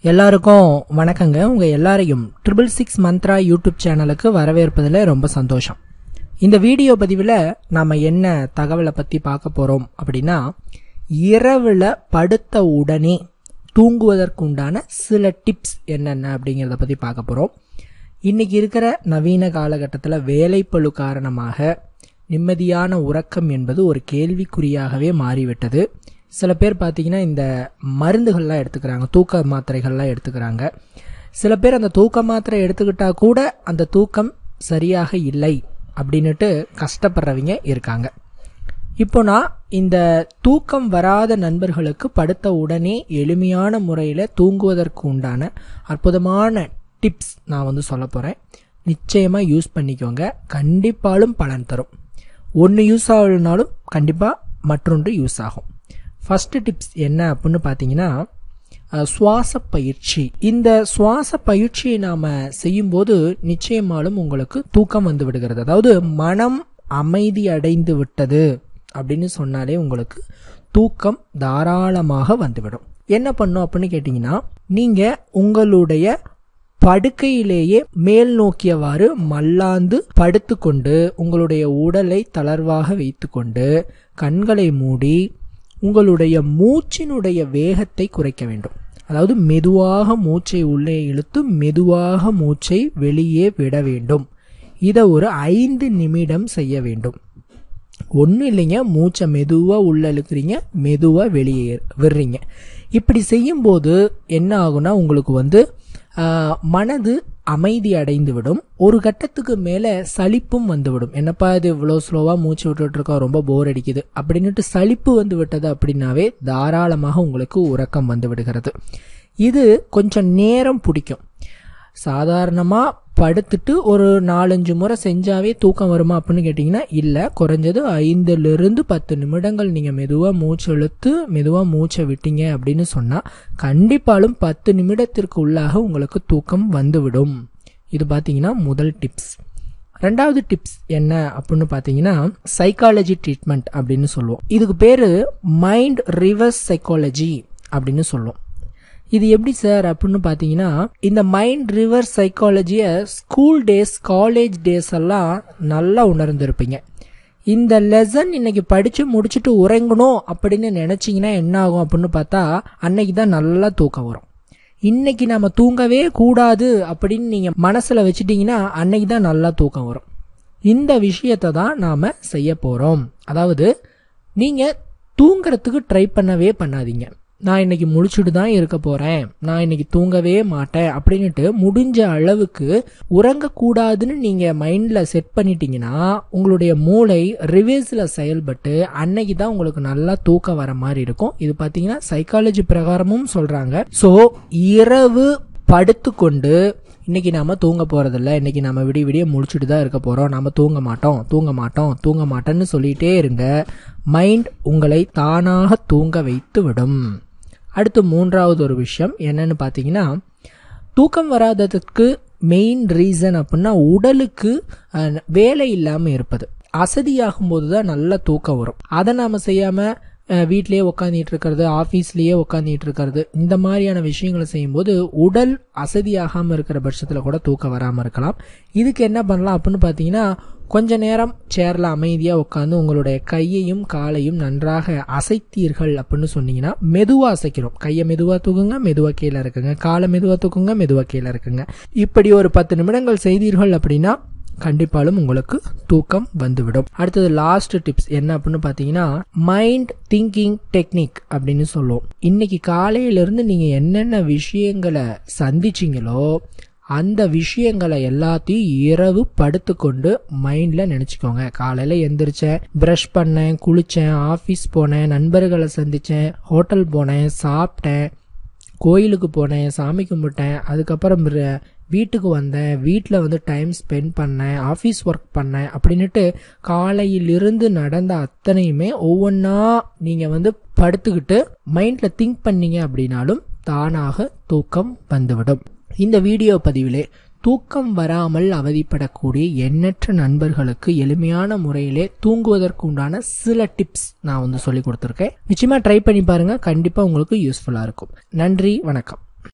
எல்லாருக்கும் வணக்கங்க உங்க எல்லாரையும் ட்ரிபிள் சிக்ஸ் மந்த்ரா யூடியூப் சேனலுக்கு வரவேற்பதில் ரொம்ப சந்தோஷம் இந்த வீடியோ பதிவில் நாம என்ன தகவலை பத்தி பார்க்க போறோம் அப்படின்னா இரவுல படுத்த உடனே தூங்குவதற்குண்டான சில டிப்ஸ் என்னென்ன அப்படிங்கிறத பத்தி பார்க்க போறோம் இன்னைக்கு இருக்கிற நவீன காலகட்டத்தில் வேலைப்பளு காரணமாக நிம்மதியான உறக்கம் என்பது ஒரு கேள்விக்குறியாகவே மாறிவிட்டது சில பேர் பார்த்தீங்கன்னா இந்த மருந்துகள்லாம் எடுத்துக்கிறாங்க தூக்க மாத்திரைகள்லாம் எடுத்துக்கிறாங்க சில பேர் அந்த தூக்க மாத்திரை எடுத்துக்கிட்டா கூட அந்த தூக்கம் சரியாக இல்லை அப்படின்னுட்டு கஷ்டப்படுறவங்க இருக்காங்க இப்போ நான் இந்த தூக்கம் வராத நண்பர்களுக்கு படுத்த உடனே எளிமையான முறையில் தூங்குவதற்கு உண்டான அற்புதமான டிப்ஸ் நான் வந்து சொல்ல போகிறேன் நிச்சயமாக யூஸ் பண்ணிக்கோங்க கண்டிப்பாலும் பலன் தரும் ஒன்று யூஸ் ஆகலைனாலும் கண்டிப்பாக மற்றொன்று யூஸ் ஆகும் ஃபர்ஸ்ட் டிப்ஸ் என்ன அப்படின்னு பார்த்தீங்கன்னா அஹ், சுவாச பயிற்சி இந்த சுவாச பயிற்சியை நாம செய்யும்போது நிச்சயமாலும் உங்களுக்கு தூக்கம் வந்து விடுகிறது அதாவது மனம் அமைதி அடைந்து விட்டது அப்படின்னு சொன்னாலே உங்களுக்கு தூக்கம் தாராளமாக வந்துவிடும் என்ன பண்ணும் அப்படின்னு கேட்டிங்கன்னா நீங்க உங்களுடைய படுக்கையிலேயே மேல் நோக்கியவாறு மல்லாந்து படுத்துக்கொண்டு உங்களுடைய உடலை தளர்வாக வைத்துக்கொண்டு கண்களை மூடி உங்களுடைய மூச்சினுடைய வேகத்தை குறைக்க வேண்டும் அதாவது மெதுவாக மூச்சை உள்ளே இழுத்து மெதுவாக மூச்சை வெளியே விட வேண்டும் இதை ஒரு ஐந்து நிமிடம் செய்ய வேண்டும் ஒன்றும் இல்லைங்க மூச்சை மெதுவாக உள்ள இழுக்கிறீங்க மெதுவாக வெளியே விடுறீங்க இப்படி செய்யும்போது என்ன ஆகும்னா உங்களுக்கு வந்து ஆஹ், மனது அமைதி அடைந்து விடும் ஒரு கட்டத்துக்கு மேலே சலிப்பும் வந்துவிடும் என்னப்பா இது இவ்வளோ ஸ்லோவாக மூச்சு விட்டுட்டு இருக்கோம் ரொம்ப போர் அடிக்குது அப்படின்னுட்டு சலிப்பு வந்து விட்டது அப்படின்னாவே தாராளமாக உங்களுக்கு உறக்கம் வந்து விடுகிறது இது கொஞ்சம் நேரம் பிடிக்கும் சாதாரணமாக படுத்துட்டு ஒரு நாலஞ்சு முறை செஞ்சாவே தூக்கம் வருமா அப்படின்னு கேட்டிங்கன்னா இல்லை குறைஞ்சது ஐந்துலேருந்து பத்து நிமிடங்கள் நீங்கள் மெதுவாக மூச்சு இழுத்து மெதுவாக மூச்சை விட்டீங்க அப்படின்னு சொன்னால் கண்டிப்பாலும் பத்து நிமிடத்திற்கு உள்ளாக உங்களுக்கு தூக்கம் வந்துவிடும் இது பார்த்தீங்கன்னா முதல் டிப்ஸ் ரெண்டாவது டிப்ஸ் என்ன அப்படின்னு பார்த்தீங்கன்னா சைக்காலஜி ட்ரீட்மெண்ட் அப்படின்னு சொல்லுவோம் இதுக்கு பேர் மைண்ட் ரிவர்ஸ் சைக்காலஜி அப்படின்னு சொல்லுவோம் இது எப்படி சார் அப்படின்னு பார்த்தீங்கன்னா இந்த மைண்ட் ரிவர் சைக்காலஜியை ஸ்கூல் டேஸ் காலேஜ் டேஸ் எல்லாம் நல்லா உணர்ந்திருப்பீங்க இந்த லெசன் இன்னைக்கு படிச்சு முடிச்சுட்டு உறங்கணும் அப்படின்னு நினைச்சீங்கன்னா என்ன ஆகும் அப்படின்னு பார்த்தா அன்னைக்கு தான் நல்லா தூக்கம் வரும் இன்னைக்கு நம்ம தூங்கவே கூடாது அப்படின்னு நீங்க மனசுல வச்சுட்டீங்கன்னா அன்னைக்கு தான் நல்லா தூக்கம் வரும் இந்த விஷயத்தை தான் நாம செய்ய போறோம் அதாவது நீங்க தூங்குறதுக்கு ட்ரை பண்ணவே பண்ணாதீங்க நான் இன்னைக்கு முழிச்சுட்டு தான் இருக்க போறேன் நான் இன்னைக்கு தூங்கவே மாட்டேன் அப்படின்னுட்டு முடிஞ்ச அளவுக்கு உறங்கக்கூடாதுன்னு நீங்க மைண்ட்ல செட் பண்ணிட்டீங்கன்னா உங்களுடைய மூளை ரிவேர்ஸ்ல செயல்பட்டு அன்னைக்கு தான் உங்களுக்கு நல்லா தூக்கம் வர மாதிரி இருக்கும் இது பாத்தீங்கன்னா சைக்காலஜி பிரகாரமும் சொல்றாங்க சோ இரவு படுத்துக்கொண்டு இன்னைக்கு நாம தூங்க போறதில்ல இன்னைக்கு நாம விடிய விடிய முழிச்சுட்டு தான் இருக்க போறோம் நாம தூங்க மாட்டோம் தூங்க மாட்டோம் தூங்க மாட்டோம்னு சொல்லிட்டே இருங்க மைண்ட் உங்களை தானாக தூங்க வைத்து விடும் அடுத்து மூன்றாவது ஒரு விஷயம் என்னன்னு பார்த்தீங்கன்னா தூக்கம் வராததுக்கு மெயின் ரீசன் அப்படின்னா உடலுக்கு அஹ், வேலை இல்லாமல் இருப்பது அசதியாகும் போது தான் நல்ல தூக்கம் வரும் அதை நாம செய்யாம அஹ், வீட்டிலேயே உட்காந்துட்டு இருக்கிறது ஆஃபீஸ்லேயே உட்காந்துட்டு இருக்கிறது இந்த மாதிரியான விஷயங்களை செய்யும்போது உடல் அசதியாகாமல் இருக்கிற பட்சத்தில் கூட தூக்கம் வராமல் இருக்கலாம் இதுக்கு என்ன பண்ணலாம் அப்படின்னு பார்த்தீங்கன்னா கொஞ்ச நேரம் சேர்ல அமைதியாக உட்காந்து உங்களுடைய கையையும் காலையும் நன்றாக அசைத்தீர்கள் அப்படின்னு சொன்னீங்கன்னா மெதுவாக அசைக்கிறோம் கையை மெதுவாக தூக்குங்க மெதுவாக கீழே இருக்குங்க காலை மெதுவாக தூக்குங்க மெதுவாக கீழே இருக்குங்க இப்படி ஒரு பத்து நிமிடங்கள் செய்தீர்கள் அப்படின்னா கண்டிப்பாலும் உங்களுக்கு தூக்கம் வந்துவிடும் அடுத்தது லாஸ்ட் டிப்ஸ் என்ன அப்படின்னு பார்த்தீங்கன்னா மைண்ட் திங்கிங் டெக்னிக் அப்படின்னு சொல்லுவோம் இன்னைக்கு காலையிலிருந்து நீங்க என்னென்ன விஷயங்களை சந்திச்சீங்களோ அந்த விஷயங்களை எல்லாத்தையும் இரவு படுத்துக்கொண்டு மைண்ட்ல நினைச்சுக்கோங்க காலையில எந்திரிச்சேன் பிரஷ் பண்ணேன் குளிச்சேன் ஆஃபீஸ் போனேன் நண்பர்களை சந்திச்சேன் ஹோட்டல் போனேன் சாப்பிட்டேன் கோயிலுக்கு போனேன் சாமி கும்பிட்டேன் அதுக்கப்புறம் ர- வீட்டுக்கு வந்தேன் வீட்டில் வந்து டைம் ஸ்பெண்ட் பண்ணேன் ஆஃபீஸ் ஒர்க் பண்ணேன் அப்படின்னுட்டு காலையிலிருந்து நடந்த அத்தனையுமே ஒவ்வொன்றா நீங்கள் வந்து படுத்துக்கிட்டு மைண்டில் திங்க் பண்ணீங்க அப்படின்னாலும் தானாக தூக்கம் வந்துவிடும் இந்த வீடியோ பதிவிலே தூக்கம் வராமல் அவதிப்படக்கூடிய எண்ணற்ற நண்பர்களுக்கு எளிமையான முறையிலே தூங்குவதற்கு உண்டான சில டிப்ஸ் நான் வந்து சொல்லி கொடுத்துருக்கேன் நிச்சயமா ட்ரை பண்ணி பாருங்க கண்டிப்பா உங்களுக்கு யூஸ்ஃபுல்லா இருக்கும் நன்றி வணக்கம்